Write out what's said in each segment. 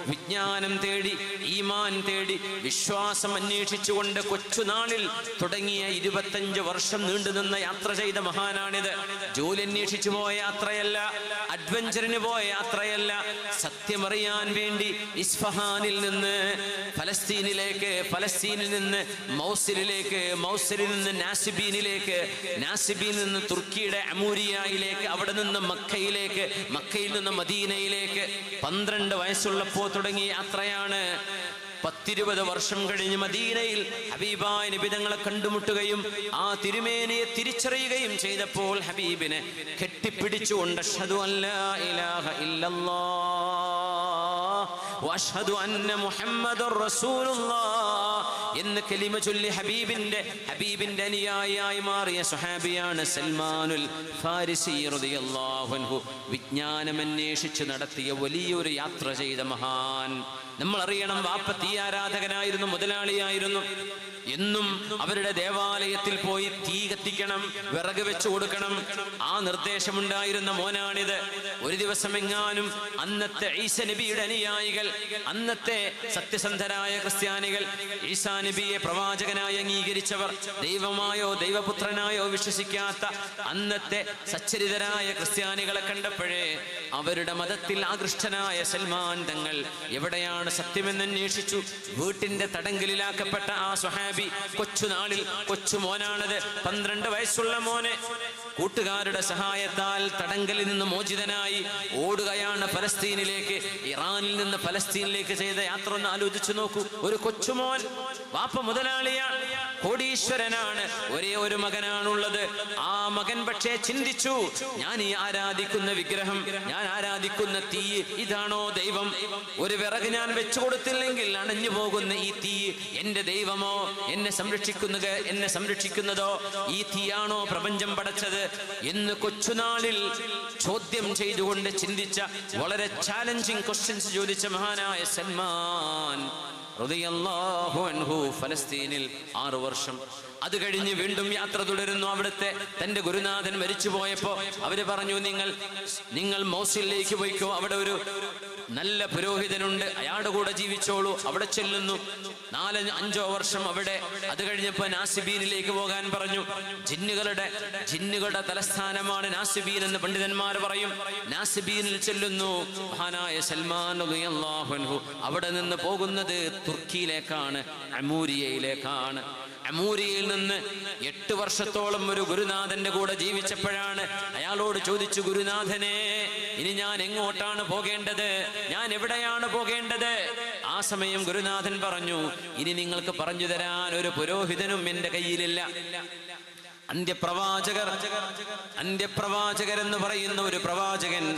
വിജ്ഞാനം തേടി ഈമാൻ തേടി വിശ്വാസം അന്വേഷിച്ചുകൊണ്ട് കൊച്ചുനാളിൽ തുടങ്ങിയ ഇരുപത്തഞ്ച് വർഷം നീണ്ടുനിന്ന യാത്ര ചെയ്ത മഹാനാണിത് ജോലി അന്വേഷിച്ചു പോയ യാത്രയല്ല അഡ്വഞ്ചറിന് പോയ യാത്രയല്ല സത്യമറിയാൻ വേണ്ടി ഇസ്ഫഹാനിൽ നിന്ന് ഫലസ്തീനിലേക്ക് ഫലസ്തീനിൽ നിന്ന് മൗസിലിലേക്ക് മൗസിലിൽ നിന്ന് നാസിബീനിലേക്ക് നാസിബീനിൽ നിന്ന് തുർക്കിയുടെ അമൂരിയയിലേക്ക് അവിടെ നിന്ന് മക്കയിലേക്ക് മക്കയിൽ നിന്ന് മദീനയിലേക്ക് പന്ത്രണ്ട് വയസ്സുള്ളപ്പോൾ തുടങ്ങിയ യാത്രയാണ് പത്തിരുപത് വർഷം കഴിഞ്ഞ് മദീനയിൽ ഹബീബായ നിബിതങ്ങളെ കണ്ടുമുട്ടുകയും ആ തിരുമേനിയെ തിരിച്ചറിയുകയും ചെയ്തപ്പോൾ ഹബീബിനെ കെട്ടിപ്പിടിച്ചുകൊണ്ട് അഷ്ഹദു അല്ലാ ഇലാഹ ഇല്ലല്ലാഹ് വഅഷ്ഹദു അന്ന മുഹമ്മദുർ റസൂലുള്ളാഹ് എന്ന് കലിമ ചൊല്ലി ഹബീബിന്റെ ഹബീബിന്റെ അനുയായിയായി മാറിയ സുഹാബിയാണ് സൽമാനുൽ ഫാരിസി റളിയല്ലാഹു അൻഹു വിജ്ഞാനം അന്വേഷിച്ച് നടത്തിയ വലിയൊരു യാത്ര ചെയ്ത മഹാൻ നമ്മൾ അറിയണം വാപ്പ തീ ആരാധകനായിരുന്നു മുതലാളിയായിരുന്നു എന്നും അവരുടെ ദേവാലയത്തിൽ പോയി തീ കത്തിക്കണം വിറക് വെച്ചു കൊടുക്കണം ആ നിർദ്ദേശമുണ്ടായിരുന്ന മോനാണിത് ഒരു ദിവസം എങ്ങാനും അന്നത്തെ ഈസ നബിയുടെ അനുയായികൾ അന്നത്തെ സത്യസന്ധരായ ക്രിസ്ത്യാനികൾ ഈസാ നബിയെ പ്രവാചകനായി അംഗീകരിച്ചവർ ദൈവമായോ ദൈവപുത്രനായോ വിശ്വസിക്കാത്ത അന്നത്തെ സച്ചരിതരായ ക്രിസ്ത്യാനികളെ കണ്ടപ്പോഴേ അവരുടെ മതത്തിൽ ആകൃഷ്ടനായ സൽമാൻ തങ്ങൾ എവിടെയാണ് സത്യമെന്ന് അന്വേഷിച്ചു വീട്ടിന്റെ തടങ്കലിലാക്കപ്പെട്ട ആ സുഹാബി കൊച്ചുനാളിൽ കൊച്ചു മോനാണത് പന്ത്രണ്ട് വയസ്സുള്ള മോനെ കൂട്ടുകാരുടെ സഹായത്താൽ തടങ്കലിൽ നിന്ന് മോചിതനായി ഓടുകയാണ് ഫലസ്തീനിലേക്ക് ഇറാനിൽ നിന്ന് ഫലസ്തീനിലേക്ക് ചെയ്ത യാത്ര ഒന്ന് ആലോചിച്ചു നോക്കൂ ഒരു കൊച്ചുമോൻ വാപ്പ മുതലാളിയാണ് കോടീശ്വരനാണ് ഒരേ ഒരു മകനാണുള്ളത് ആ മകൻ പക്ഷേ ചിന്തിച്ചു ഞാൻ ഈ ആരാധിക്കുന്ന വിഗ്രഹം ഞാൻ ആരാധിക്കുന്ന തീ ഇതാണോ ദൈവം ഒരു വിറക് ഞാൻ വെച്ചു കൊടുത്തില്ലെങ്കിൽ അണഞ്ഞു പോകുന്ന ഈ തീ എന്റെ ദൈവമോ എന്നെ സംരക്ഷിക്കുന്നത് എന്നെ സംരക്ഷിക്കുന്നതോ ഈ തീയാണോ പ്രപഞ്ചം പടച്ചത് എന്ന് കൊച്ചുനാളിൽ ചോദ്യം ചെയ്തുകൊണ്ട് ചിന്തിച്ച വളരെ ചാലഞ്ചിങ് ക്വസ്റ്റ്യൻസ് ചോദിച്ച മഹാനായ സൽമാൻ റളിയല്ലാഹു അൻഹു ഫലസ്തീനിൽ ആറു വർഷം അത് കഴിഞ്ഞ് വീണ്ടും യാത്ര തുടരുന്നു അവിടുത്തെ തന്റെ ഗുരുനാഥൻ മരിച്ചു പോയപ്പോ അവര് പറഞ്ഞു നിങ്ങൾ നിങ്ങൾ മൗസിലേക്ക് പോയിക്കോ അവിടെ ഒരു നല്ല പുരോഹിതനുണ്ട് അയാളുടെ കൂടെ ജീവിച്ചോളൂ അവിടെ ചെല്ലുന്നു നാല് അഞ്ചോ വർഷം അവിടെ അത് കഴിഞ്ഞപ്പോ നാസിബീനിലേക്ക് പോകാൻ പറഞ്ഞു ജിന്നുകളുടെ ജിന്നുകളുടെ തലസ്ഥാനമാണ് നാസിബീൻ എന്ന് പണ്ഡിതന്മാർ പറയും നാസിബീനിൽ ചെല്ലുന്നു മഹാനായ സൽമാൻ റളിയല്ലാഹു അൻഹു അവിടെ നിന്ന് പോകുന്നത് തുർക്കിയിലേക്കാണ് അമൂരിയയിലേക്കാണ് അമൂരിയയിൽ നിന്ന് എട്ട് വർഷത്തോളം ഒരു ഗുരുനാഥന്റെ കൂടെ ജീവിച്ചപ്പോഴാണ് അയാളോട് ചോദിച്ചു ഗുരുനാഥനെ ഇനി ഞാൻ എങ്ങോട്ടാണ് പോകേണ്ടത് ഞാൻ എവിടെയാണ് പോകേണ്ടത് ആ സമയം ഗുരുനാഥൻ പറഞ്ഞു ഇനി നിങ്ങൾക്ക് പറഞ്ഞു തരാൻ ഒരു പുരോഹിതനും എന്റെ കയ്യിലില്ല അന്ത്യപ്രവാചകർ അന്ത്യപ്രവാചകർ എന്ന് പറയുന്ന ഒരു പ്രവാചകൻ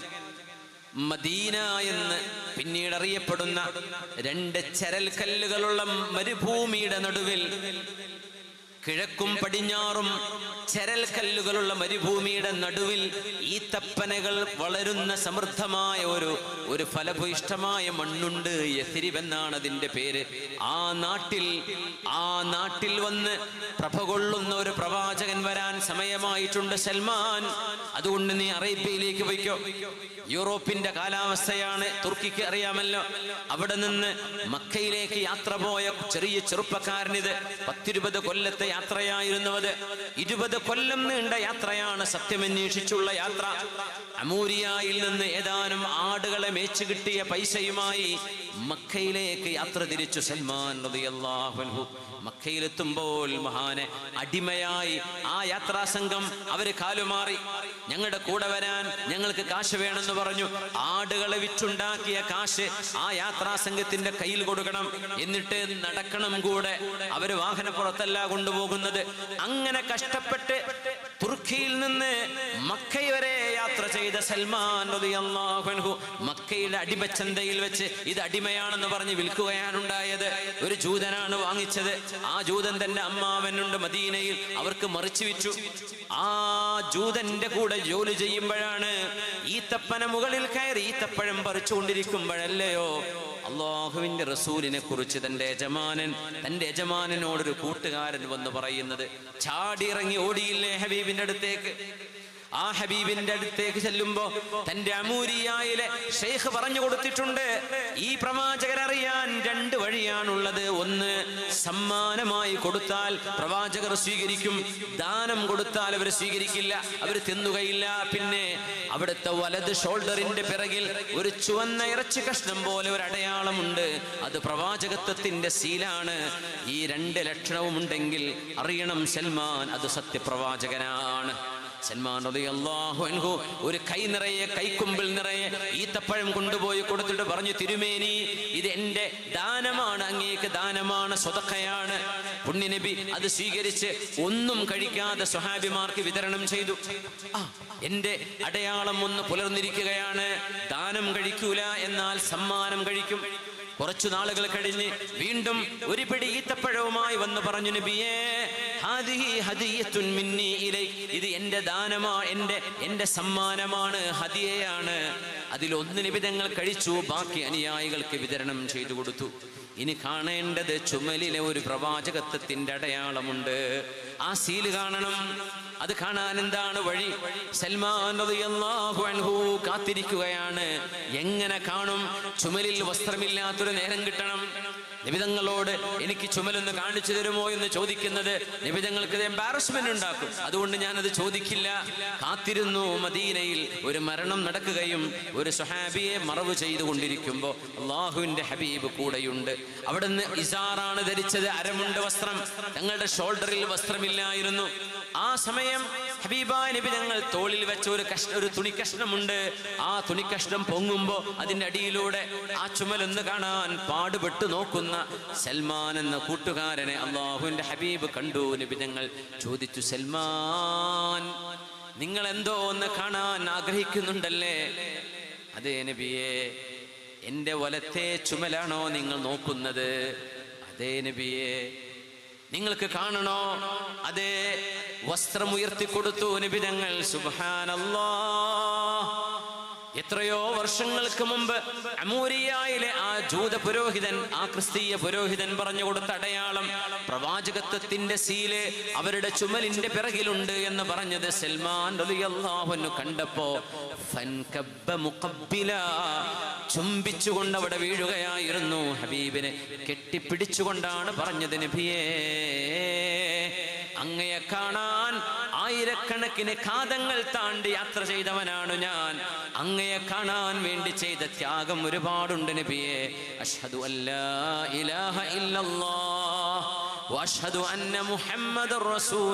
മദീന എന്ന് പിന്നീട് അറിയപ്പെടുന്ന രണ്ട് ചരൽക്കല്ലുകളുള്ള മരുഭൂമിയുടെ നടുവിൽ കിഴക്കും പടിഞ്ഞാറും ചരൽക്കല്ലുകളുള്ള മരുഭൂമിയുടെ നടുവിൽ ഈത്തപ്പനകൾ വളരുന്ന സമൃദ്ധമായ ഒരു ഒരു ഫലഭൂയിഷ്ടമായ മണ്ണുണ്ട് യഥിരിവ് എന്നാണ് അതിന്റെ പേര് ആ നാട്ടിൽ ആ നാട്ടിൽ വന്ന് പ്രഭ കൊള്ളുന്ന ഒരു പ്രവാചകൻ വരാൻ സമയമായിട്ടുണ്ട് സൽമാൻ അതുകൊണ്ട് നീ അറേബ്യയിലേക്ക് പോയിക്കോ യൂറോപ്പിന്റെ കാലാവസ്ഥയാണ് തുർക്കിക്ക് അറിയാമല്ലോ അവിടെ നിന്ന് മക്കയിലേക്ക് യാത്ര പോയ ചെറിയ ചെറുപ്പക്കാരനിത് പത്തിരുപത് കൊല്ലത്തെ യാത്രയായിരുന്നു അത് ഇരുപത് കൊല്ലം നീണ്ട യാത്രയാണ് സത്യമന്വേഷിച്ചുള്ള യാത്ര അമൂരിയായിൽ നിന്ന് ഏതാനും ആടുകളെ മേച്ചു കിട്ടിയ പൈസയുമായി മക്കയിലേക്ക് യാത്ര തിരിച്ചു സൽമാൻ റളിയല്ലാഹു അൻഹു മക്കയിലെത്തുമ്പോൾ മഹാനെ അടിമയായി ആ യാത്രാ സംഘം അവര് കാലുമാറി ഞങ്ങളുടെ കൂടെ വരാൻ ഞങ്ങൾക്ക് കാശ് വേണമെന്ന് പറഞ്ഞു ആടുകളെ വിറ്റുണ്ടാക്കിയ കാശ് ആ യാത്രാ സംഘത്തിന്റെ കയ്യിൽ കൊടുക്കണം എന്നിട്ട് നടക്കണം കൂടെ അവര് വാഹനപ്പുറത്തല്ല കൊണ്ടുപോകുന്നത് അങ്ങനെ കഷ്ടപ്പെട്ട് തുർക്കിയിൽ നിന്ന് മക്ക വരെ യാത്ര ചെയ്ത സൽമാൻ റളിയല്ലാഹു അൻഹു മക്കയുടെ അടിമച്ചന്തയിൽ വെച്ച് ഇത് അടിമയാണെന്ന് പറഞ്ഞ് വിൽക്കുകയാണ് ഉണ്ടായത് ഒരു ജൂതനാണ് വാങ്ങിച്ചത് ആ ജൂതൻ തന്റെ അമ്മാവനുണ്ട് മദീനയിൽ അവർക്ക് മറിച്ചു വിറ്റു ആ ജൂതന്റെ കൂടെ ജോലി ചെയ്യുമ്പോഴാണ് ഈത്തപ്പന മുകളിൽ കയറി ഈത്തപ്പഴം പറിച്ചുകൊണ്ടിരിക്കുമ്പോഴല്ലയോ അള്ളാഹുവിന്റെ റസൂലിനെ കുറിച്ച് തന്റെ യജമാനൻ തന്റെ യജമാനനോടൊരു കൂട്ടുകാരൻ വന്ന് പറയുന്നത് ചാടി ഇറങ്ങി ഓടിയില്ലേ ഹബീബിന്റെ അടുത്തേക്ക് ആ ഹബീബിന്റെ അടുത്തേക്ക് ചെല്ലുമ്പോ തന്റെ അമൂരിയായിലെ ഷെയ്ഖ് പറഞ്ഞു കൊടുത്തിട്ടുണ്ട് ഈ പ്രവാചകർ അറിയാൻ രണ്ട് വഴിയാണുള്ളത് ഒന്ന് സമ്മാനമായി കൊടുത്താൽ പ്രവാചകർ സ്വീകരിക്കും ദാനം കൊടുത്താൽ അവർ സ്വീകരിക്കില്ല അവർ തിന്നുകയില്ല പിന്നെ അവിടുത്തെ വലത് ഷോൾഡറിന്റെ പിറകിൽ ഒരു ചുവന്ന ഇറച്ചി കഷ്ണം പോലെ ഒരു അടയാളമുണ്ട് അത് പ്രവാചകത്വത്തിന്റെ സീലാണ് ഈ രണ്ട് ലക്ഷണവും ഉണ്ടെങ്കിൽ അറിയണം സൽമാൻ അത് സത്യപ്രവാചകനാണ് സൽമാൻ റളിയല്ലാഹു അൻഹു ഒരു കൈ നിറയെ കൈക്കുമ്പിൽ നിറയെ ഈത്തപ്പഴം കൊണ്ടുപോയി കൊടുത്തിട്ട് പറഞ്ഞു തിരുമേനി ഇത് എന്റെ ദാനമാണ് അങ്ങേക്ക് ദാനമാണ് സ്വതക്കയാണ് പുണ്യനബി അത് സ്വീകരിച്ച് ഒന്നും കഴിക്കാതെ സ്വഹാബിമാർക്ക് വിതരണം ചെയ്തു ആ എന്റെ അടയാളം ഒന്ന് പുലർന്നിരിക്കുകയാണ് ദാനം കഴിക്കൂല എന്നാൽ സമ്മാനം കഴിക്കും കുറച്ചു നാളുകൾ കഴിഞ്ഞ് വീണ്ടും ഒരു പിടി ഈത്തപ്പഴവുമായി വന്ന് പറഞ്ഞു നബിയേ ഹാദിഹി ഹദിയത്തുൻ മിന്നി ഇലൈ ഇത് എന്റെ ദാനമാ എന്റെ എന്റെ സമ്മാനമാണ് ഹദിയയാണ് അതിൽ ഒന്ന് നിബിധങ്ങൾ കഴിച്ചു ബാക്കി അനുയായികൾക്ക് വിതരണം ചെയ്തു കൊടുത്തു ഇനി കാണേണ്ടത് ചുമലിലെ ഒരു പ്രവാചകത്വത്തിന്റെ അടയാളമുണ്ട് ആ സീല് കാണണം അത് കാണാൻ എന്താണ് വഴി സൽമാൻ റളിയല്ലാഹു അൻഹു കാത്തിരിക്കുകയാണ് എങ്ങനെ കാണും ചുമലിൽ വസ്ത്രമില്ലാത്തൊരു നേരം കിട്ടണം നിബിതങ്ങളോട് എനിക്ക് ചുമലൊന്ന് കാണിച്ചു തരുമോ എന്ന് ചോദിക്കുന്നത് നിബിതങ്ങൾക്ക് എംബാരസ്മെന്റ് ഉണ്ടാക്കും അതുകൊണ്ട് ഞാനത് ചോദിക്കില്ല കാത്തിരുന്നു മദീനയിൽ ഒരു മരണം നടക്കുകയും ഒരു സുഹാബിയെ മറവ് ചെയ്തുകൊണ്ടിരിക്കുമ്പോ അള്ളാഹുവിന്റെ ഹബീബ് കൂടെയുണ്ട് അവിടുന്ന് ഇസാറാണ് ധരിച്ചത് അരമുണ്ട് വസ്ത്രം തങ്ങളുടെ ഷോൾഡറിൽ വസ്ത്രമില്ലായിരുന്നു ആ സമയം ഹബീബായ നബി ഞങ്ങൾ തോളിൽ വെച്ച ഒരു കഷ്ണ ഒരു തുണി കഷ്ണമുണ്ട് ആ തുണി കഷ്ണം പൊങ്ങുമ്പോ അതിന്റെ അടിയിലൂടെ ആ ചുമലൊന്ന് കാണാൻ പാടുപെട്ട് നോക്കുന്ന സൽമാൻ എന്ന കൂട്ടുകാരനെ അള്ളാഹുവിന്റെ ഹബീബ് കണ്ടു നബി ഞങ്ങൾ ചോദിച്ചു സൽമാൻ നിങ്ങൾ എന്തോ ഒന്ന് കാണാൻ ആഗ്രഹിക്കുന്നുണ്ടല്ലേ അതേ നബിയെ എന്റെ വലത്തെ ചുമലാണോ നിങ്ങൾ നോക്കുന്നത് അതേ നബിയെ നിങ്ങൾക്ക് കാണണോ അതേ വസ്ത്രം ഉയർത്തിക്കൊടുത്തു നിബിതങ്ങൾ സുബാനല്ലാ എത്രയോ വർഷങ്ങൾക്ക് മുമ്പ് അമൂരിയായിലെ ആ ജൂത പുരോഹിതൻ ആ ക്രിസ്തീയ പുരോഹിതൻ പറഞ്ഞു കൊടുത്ത അടയാളം പ്രവാചകത്വത്തിന്റെ സീല് അവരുടെ ചുമലിന്റെ പിറകിലുണ്ട് എന്ന് പറഞ്ഞത് സൽമാൻ റളിയല്ലാഹുവിന് കണ്ടപ്പോ ഫൻകബ്ബ മുഖബ്ബില ചുംബിച്ചുകൊണ്ട് അവിടെ വീഴുകയായിരുന്നു ഹബീബിനെ കെട്ടിപ്പിടിച്ചുകൊണ്ടാണ് പറഞ്ഞത് നബിയേ അങ്ങയെ കാണാൻ ആയിരക്കണക്കിന് കാതങ്ങൾ താണ്ടി യാത്ര ചെയ്തവനാണ് ഞാൻ അങ്ങയെ കാണാൻ വേണ്ടി ചെയ്ത ത്യാഗം ഒരുപാടുണ്ട് നബിയെ അഷ്ഹദു അല്ലാ ഇലാഹ ഇല്ലല്ലാഹ് വഅഷ്ഹദു അന്ന മുഹമ്മദുർ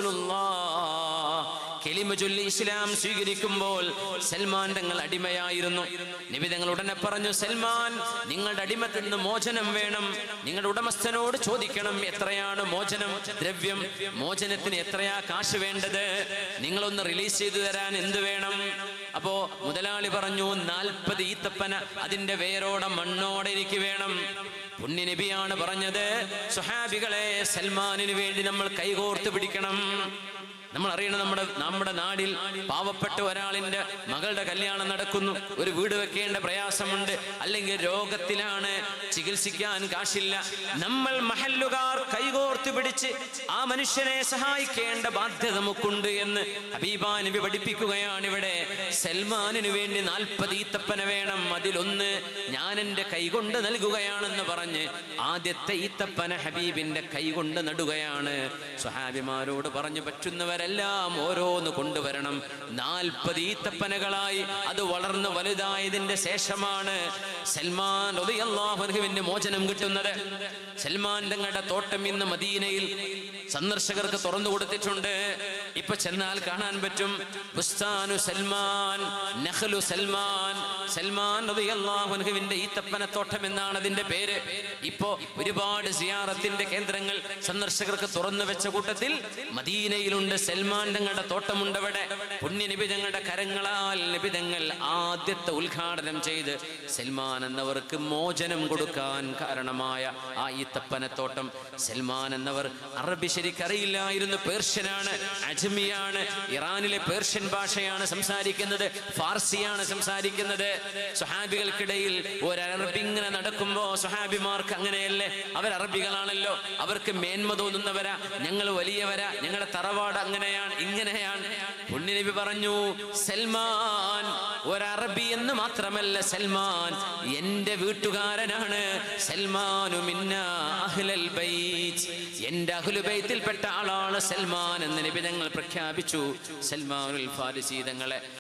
റസൂലുള്ളാഹ് കെലിമ ചൊല്ലി ഇസ്ലാം സ്വീകരിക്കുമ്പോൾ സൽമാൻ തങ്ങൾ അടിമയായിരുന്നു നബി തങ്ങൾ ഉടനെ പറഞ്ഞു സൽമാൻ നിങ്ങളുടെ അടിമത്തിൽ നിന്ന് മോചനം വേണം നിങ്ങളുടെ ഉടമസ്ഥനോട് ചോദിക്കണം എത്രയാണ് മോചനം ദ്രവ്യം മോചനത്തിന് എത്രയാ കാശ് വേണ്ടത് നിങ്ങളൊന്ന് റിലീസ് ചെയ്തു തരാൻ എന്ത് വേണം അപ്പോ മുതലാളി പറഞ്ഞു നാൽപ്പത് ഈത്തപ്പന അതിന്റെ വേരോടെ മണ്ണോടെ എനിക്ക് വേണം പുണ്യ നബിയാണ് പറഞ്ഞത് സുഹാബികളെ സൽമാനിന് വേണ്ടി നമ്മൾ കൈകോർത്ത് പിടിക്കണം നമ്മൾ അറിയണം നമ്മുടെ നമ്മുടെ നാടിൽ പാവപ്പെട്ട ഒരാളിന്റെ മകളുടെ കല്യാണം നടക്കുന്നു ഒരു വീട് വെക്കേണ്ട പ്രയാസമുണ്ട് അല്ലെങ്കിൽ രോഗത്തിലാണ് ചികിത്സിക്കാൻ കാശില്ല നമ്മൾ മഹല്ലുകാർ കൈകോർത്ത് പിടിച്ച് ആ മനുഷ്യനെ സഹായിക്കേണ്ട ബാധ്യത നമുക്കുണ്ട് എന്ന് ഹബീബാ നബി പഠിപ്പിക്കുകയാണ് ഇവിടെ സൽമാനിന് വേണ്ടി നാൽപ്പത് ഈത്തപ്പന വേണം അതിലൊന്ന് ഞാൻ എൻ്റെ കൈകൊണ്ട് നൽകുകയാണെന്ന് പറഞ്ഞ് ആദ്യത്തെ ഈത്തപ്പന ഹബീബിന്റെ കൈകൊണ്ട് നടുകയാണ് സ്വഹാബിമാരോട് പറഞ്ഞു പറ്റുന്നവരെല്ലാം ഓരോന്ന് കൊണ്ടുവരണം നാൽപ്പത് ഈത്തപ്പനകളായി അത് വളർന്ന് വലുതായതിന്റെ ശേഷമാണ് സൽമാൻ റളിയല്ലാഹുവിന് മോചനം കിട്ടുന്നത് സൽമാൻ തങ്ങളുടെ തോട്ടം ഇന്ന് മദീനയിൽ സന്ദർശകർക്ക് തുറന്നു കൊടുത്തിട്ടുണ്ട് ഇപ്പൊ ചെന്നാൽ കാണാൻ പറ്റും ബുസ്താനു സൽമാൻ നഖ്ലു സൽമാൻ സൽമാൻ റളിയല്ലാഹുവിന്റെ ഈത്തപ്പനത്തോട്ടം എന്നാണ് അതിന്റെ പേര് ഇപ്പോ ഒരുപാട് സിയാറത്തിന്റെ കേന്ദ്രങ്ങൾ സന്ദർശകർക്ക് തുറന്നു വെച്ച കൂട്ടത്തിൽ മദീനയിലുണ്ട് സൽമാൻ തങ്ങളുടെ തോട്ടമുണ്ട് അവിടെ പുണ്യ നിബിതങ്ങളുടെ കരങ്ങളാൽ നിബിതങ്ങൾ ആദ്യത്തെ ഉദ്ഘാടനം ചെയ്ത് സൽമാൻ എന്നവർക്ക് മോചനം കൊടുക്കാൻ കാരണമായ ആ ഈത്തപ്പനത്തോട്ടം സൽമാൻ എന്നവർ അറബി ശരിക്കറിയില്ലായിരുന്നു പേർഷ്യനാണ് അജ്മിയാണ് ഇറാനിലെ പേർഷ്യൻ ഭാഷയാണ് സംസാരിക്കുന്നത് ഫാർസിയാണ് സംസാരിക്കുന്നത് സുഹാബികൾക്കിടയിൽ ഒരു അറബി ഇങ്ങനെ നടക്കുമ്പോ സുഹാബിമാർക്ക് അങ്ങനെയല്ലേ അവർ അറബികളാണല്ലോ അവർക്ക് മേന്മ തോന്നുന്നവരാ ഞങ്ങൾ വലിയവരാ ഞങ്ങളുടെ തറവാട് അങ്ങനെയാണ് ഇങ്ങനെയാണ് പുണ്യനബി പറഞ്ഞു സൽമാൻ ഒരറബി എന്ന് മാത്രമല്ല സൽമാൻ എന്റെ വീട്ടുകാരനാണ് സൽമാനു മിന്ന അഹ്ലൽ ബൈത്ത് എന്റെ അഹ്ലുബൈത്തിൽപ്പെട്ട ആളാണ് സൽമാൻ എന്ന് നബി ഞങ്ങൾ പ്രഖ്യാപിച്ചു സൽമാനുൽ ഫാരിസി തങ്ങളെ